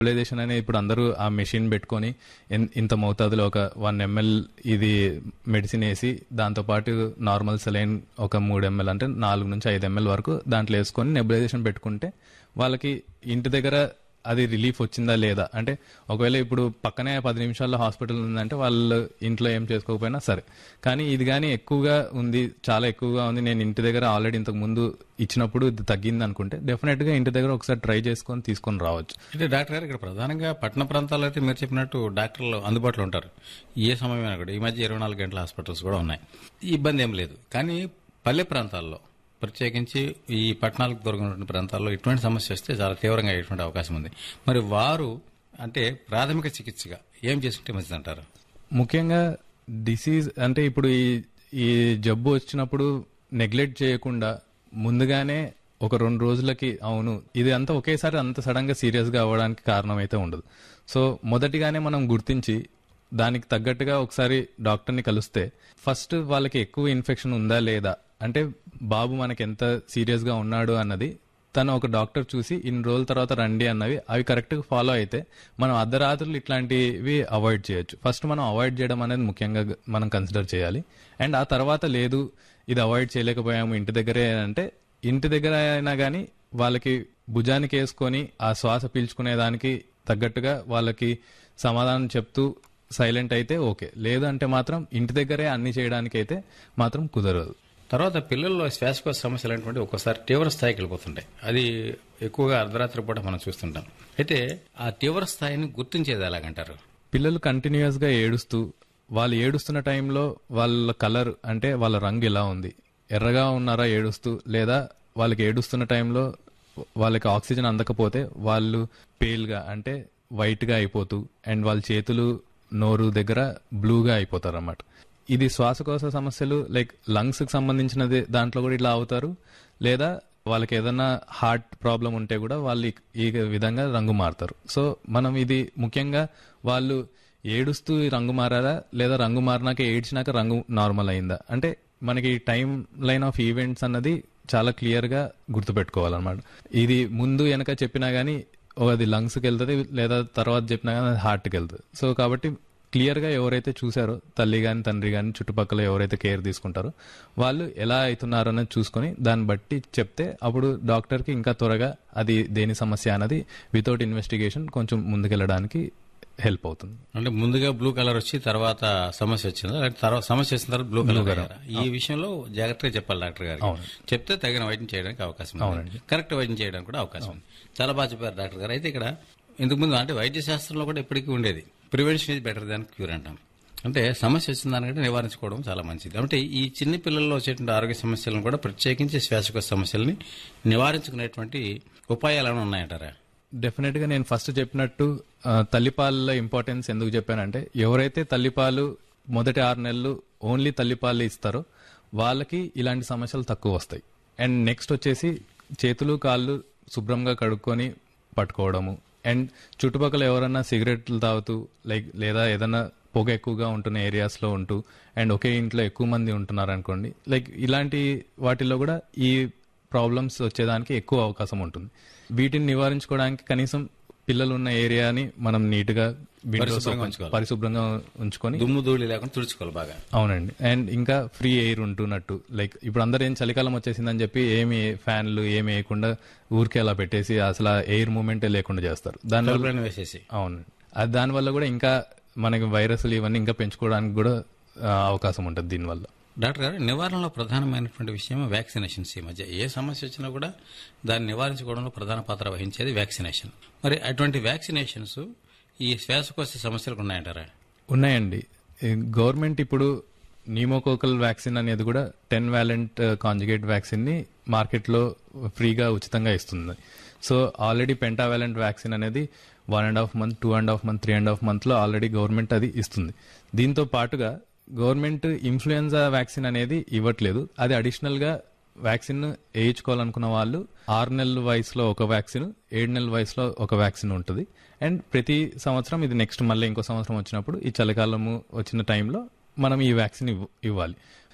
Nebulisation అనేది ఇప్పుడు అందరూ ఆ మెషిన్ పెట్టుకొని ఇన్- ఇంత మోతాదులో ఒక వన్ ఎంఎల్ ఇది మెడిసిన్ వేసి దాంతోపాటు నార్మల్ సెలైన్ ఒక మూడు ఎంఎల్ అంటే నాలుగు నుంచి ఐదు ఎంఎల్ వరకు దాంట్లో వేసుకొని నెబులైజేషన్ పెట్టుకుంటే వాళ్ళకి ఇంటి దగ్గర అది రిలీఫ్ వచ్చిందా లేదా అంటే ఒకవేళ ఇప్పుడు పక్కనే పది నిమిషాల్లో హాస్పిటల్ ఉందంటే వాళ్ళు ఇంట్లో ఏం చేసుకోకపోయినా సరే కానీ ఇది కానీ ఎక్కువగా ఉంది చాలా ఎక్కువగా ఉంది నేను ఇంటి దగ్గర ఆల్రెడీ ఇంతకు ముందు ఇచ్చినప్పుడు ఇది తగ్గింది అనుకుంటే డెఫినెట్ గా ఇంటి దగ్గర ఒకసారి ట్రై చేసుకొని తీసుకొని రావచ్చు అంటే డాక్టర్ గారు ఇక్కడ ప్రధానంగా పట్టణ ప్రాంతాల్లో అయితే మీరు చెప్పినట్టు డాక్టర్లు అందుబాటులో ఉంటారు ఏ సమయమైనా కూడా ఈ మధ్య ఇరవై నాలుగు గంటల హాస్పిటల్స్ కూడా ఉన్నాయి ఈ ఇబ్బంది ఏం లేదు కానీ పల్లె ప్రాంతాల్లో ప్రత్యేకించి ఈ పట్టణాలకు దూరంగా ఉన్న ప్రాంతాల్లో ఇటువంటి సమస్య వస్తే చాలా తీవ్రంగా అయ్యేటువంటి అవకాశం ఉంది మరి వారు అంటే ప్రాథమిక చికిత్సగా ఏం చేసుకుంటే మంచిది అంటారు ముఖ్యంగా డిసీజ్ అంటే ఇప్పుడు ఈ ఈ జబ్బు వచ్చినప్పుడు నెగ్లెక్ట్ చేయకుండా ముందుగానే ఒక రెండు రోజులకి అవును ఇది అంతా ఒకేసారి అంత సడన్ గా సీరియస్ గా అవ్వడానికి కారణం అయితే ఉండదు సో మొదటిగానే మనం గుర్తించి దానికి తగ్గట్టుగా ఒకసారి డాక్టర్ని కలిస్తే ఫస్ట్ వాళ్ళకి ఎక్కువ ఇన్ఫెక్షన్ ఉందా లేదా అంటే బాబు మనకి ఎంత సీరియస్ గా ఉన్నాడు అన్నది తను ఒక డాక్టర్ చూసి ఇన్ని రోజుల తర్వాత రండి అన్నవి అవి కరెక్ట్ గా ఫాలో అయితే మనం అర్ధరాత్రులు ఇట్లాంటివి అవాయిడ్ చేయొచ్చు ఫస్ట్ మనం అవాయిడ్ చేయడం అనేది ముఖ్యంగా మనం కన్సిడర్ చేయాలి అండ్ ఆ తర్వాత లేదు ఇది అవాయిడ్ చేయలేకపోయాము ఇంటి దగ్గరే అంటే ఇంటి దగ్గర అయినా కానీ వాళ్ళకి భుజానికి వేసుకొని ఆ శ్వాస పీల్చుకునే దానికి తగ్గట్టుగా వాళ్ళకి సమాధానం చెప్తూ సైలెంట్ అయితే ఓకే లేదు అంటే మాత్రం ఇంటి దగ్గరే అన్ని చేయడానికి అయితే మాత్రం కుదరదు తర్వాత పిల్లల్లో శ్వాసకోశ సమస్యలు అనేటువంటి ఒక్కోసారి తీవ్ర స్థాయికి వెళ్ళిపోతుంటాయి అది ఎక్కువగా అర్ధరాత్రి పూట మనం చూస్తుంటాం అయితే ఆ తీవ్ర స్థాయిని గుర్తించేది ఎలాగంటారు పిల్లలు కంటిన్యూస్ గా ఏడుస్తూ వాళ్ళు ఏడుస్తున్న టైంలో వాళ్ళ కలర్ అంటే వాళ్ళ రంగు ఎలా ఉంది ఎర్రగా ఉన్నారా ఏడుస్తూ లేదా వాళ్ళకి ఏడుస్తున్న టైంలో వాళ్ళకి ఆక్సిజన్ అందకపోతే వాళ్ళు పేల్గా అంటే వైట్ గా అయిపోతూ అండ్ వాళ్ళ చేతులు నోరు దగ్గర బ్లూగా అయిపోతారు అన్నమాట ఇది శ్వాసకోశ సమస్యలు లైక్ లంగ్స్ కి సంబంధించినది దాంట్లో కూడా ఇట్లా అవుతారు లేదా వాళ్ళకి ఏదైనా హార్ట్ ప్రాబ్లం ఉంటే కూడా వాళ్ళు ఈ- ఈ విధంగా రంగు మారుతారు సో మనం ఇది ముఖ్యంగా వాళ్ళు ఏడుస్తూ ఈ రంగు మారారా లేదా రంగు మారినాక ఏడ్చినాక రంగు నార్మల్ అయిందా అంటే మనకి టైం లైన్ ఆఫ్ ఈవెంట్స్ అన్నది చాలా క్లియర్ గా గుర్తుపెట్టుకోవాలన్నమాట ఇది ముందు వెనక చెప్పినా గానీ ఓ అది లంగ్స్ కి వెళ్తుంది లేదా తర్వాత చెప్పినా కానీ అది హార్ట్ కి వెళ్తుంది సో కాబట్టి క్లియర్ గా ఎవరైతే చూసారో తల్లి గాని తండ్రి గాని చుట్టుపక్కల ఎవరైతే కేర్ తీసుకుంటారో వాళ్ళు ఎలా అవుతున్నారు అనేది చూసుకొని దాన్ని బట్టి చెప్తే అప్పుడు డాక్టర్ కి ఇంకా త్వరగా అది దేని సమస్య అన్నది వితౌట్ ఇన్వెస్టిగేషన్ కొంచెం ముందుకెళ్ళడానికి హెల్ప్ అవుతుంది అంటే ముందుగా బ్లూ కలర్ వచ్చి తర్వాత సమస్య వచ్చిందా లేకపోతే తర్వాత సమస్య వచ్చిన తర్వాత బ్లూ కలర్ అయ్యారా? ఈ విషయంలో జాగ్రత్తగా చెప్పాలి డాక్టర్ గారు చెప్తే తగిన వైద్యం చేయడానికి అవకాశం ఉంది కరెక్ట్ వైద్యం చేయడానికి కూడా అవకాశం ఉంది చాలా బాగా చెప్పారు డాక్టర్ గారు అయితే ఇక్కడ ఇంతకు ముందు అంటే వైద్య శాస్త్రంలో కూడా ఇప్పటికీ ఉండేది prevention is better than cure అంటాం అంటే సమస్య వచ్చిన దానికంటే నివారించుకోవడం చాలా మంచిది అంటే ఈ చిన్న పిల్లల్లో వచ్చేటువంటి ఆరోగ్య సమస్యలను కూడా ప్రత్యేకించి శ్వాసకోశ సమస్యల్ని నివారించుకునేటువంటి ఉపాయాలు ఏమైనా ఉన్నాయంటారా డెఫినెట్ గా నేను ఫస్ట్ చెప్పినట్టు ఆ, తల్లిపాల ఇంపార్టెన్స్ ఎందుకు చెప్పానంటే ఎవరైతే తల్లిపాలు మొదటి ఆరు నెలలు ఓన్లీ తల్లిపాలు ఇస్తారో వాళ్ళకి ఇలాంటి సమస్యలు తక్కువ వస్తాయి అండ్ నెక్స్ట్ వచ్చేసి చేతులు కాళ్ళు శుభ్రంగా కడుక్కొని పట్టుకోవడము అండ్ చుట్టుపక్కల ఎవరన్నా సిగరెట్లు తాగుతూ లైక్ లేదా ఏదైనా పొగ ఎక్కువగా ఉంటున్న ఏరియాస్ లో ఉంటూ అండ్ ఒకే ఇంట్లో ఎక్కువ మంది ఉంటున్నారు అనుకోండి లైక్ ఇలాంటి వాటిల్లో కూడా ఈ ప్రాబ్లమ్స్ వచ్చేదానికి ఎక్కువ అవకాశం ఉంటుంది వీటిని నివారించుకోవడానికి కనీసం పిల్లలు ఉన్న ఏరియాని మనం నీట్ గా windows పరిశుభ్రంగా open- ఉంచుకోవాలి. పరిశుభ్రంగా ఉంచుకొని దుమ్ము ధూళి లేకుండా తుడుచుకోవాలి బాగా అవునండి అండ్ ఇంకా ఫ్రీ ఎయిర్ ఉంటున్నట్టు లైక్ ఇప్పుడు అందరూ ఏం చలికాలం వచ్చేసిందని చెప్పి ఏమి ఫ్యాన్లు ఏమి వేయకుండా ఊరికే అలా పెట్టేసి అసలు ఎయిర్ మూమెంటే లేకుండా చేస్తారు దానివల్ల తలుపులను వేసేసి అవునండి అది దానివల్ల కూడా ఇంకా మనకి వైరస్లు ఇవన్నీ ఇంకా పెంచుకోవడానికి కూడా ఆ, అవకాశం ఉంటుంది దీనివల్ల డాక్టర్ గారు నివారణలో ప్రధానమైనటువంటి విషయం వ్యాక్సినేషన్స్ ఈ మధ్య ఏ సమస్య వచ్చినా కూడా దాన్ని నివారించుకోవడంలో ప్రధాన పాత్ర వహించేది వ్యాక్సినేషన్ మరి అటువంటి వ్యాక్సినేషన్స్ ఈ శ్వాసకోశ సమస్యలకు ఉన్నాయంటారా ఉన్నాయండి గవర్నమెంట్ ఇప్పుడు న్యూమోకోకల్ వ్యాక్సిన్ అనేది కూడా టెన్ వ్యాలెంట్ కాంజుగేట్ వ్యాక్సిన్ ని మార్కెట్ లో ఫ్రీగా ఉచితంగా ఇస్తుంది సో ఆల్రెడీ పెంటావాలెంట్ వ్యాక్సిన్ అనేది one and half month two and half month three and half month లో ఆల్రెడీ గవర్నమెంట్ అది ఇస్తుంది దీంతో పాటుగా గవర్నమెంట్ ఇన్ఫ్లుయెన్జా వ్యాక్సిన్ అనేది ఇవ్వట్లేదు అది అడిషనల్ గా వ్యాక్సిన్ వేయించుకోవాలనుకున్న వాళ్ళు ఆరు నెలల వయసులో ఒక వ్యాక్సిన్ ఏడు నెలల వయసులో ఒక వ్యాక్సిన్ ఉంటుంది అండ్ ప్రతి సంవత్సరం ఇది నెక్స్ట్ మళ్ళీ ఇంకో సంవత్సరం వచ్చినప్పుడు ఈ చలికాలము వచ్చిన టైంలో మనం ఈ వ్యాక్సిన్ ఇవ్వ- ఇవ్వాలి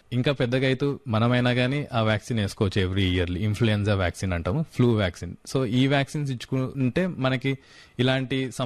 ఇంకా పెద్దగా అయితే మనమైనా కానీ ఆ వ్యాక్సిన్ వేసుకోవచ్చు ఎవ్రీ ఇయర్లీ ఇన్ఫ్లుయెన్జా వ్యాక్సిన్ అంటాము ఫ్లూ వ్యాక్సిన్ సో ఈ వ్యాక్సిన్స్ ఇచ్చుకుంటే మనకి ఇలాంటి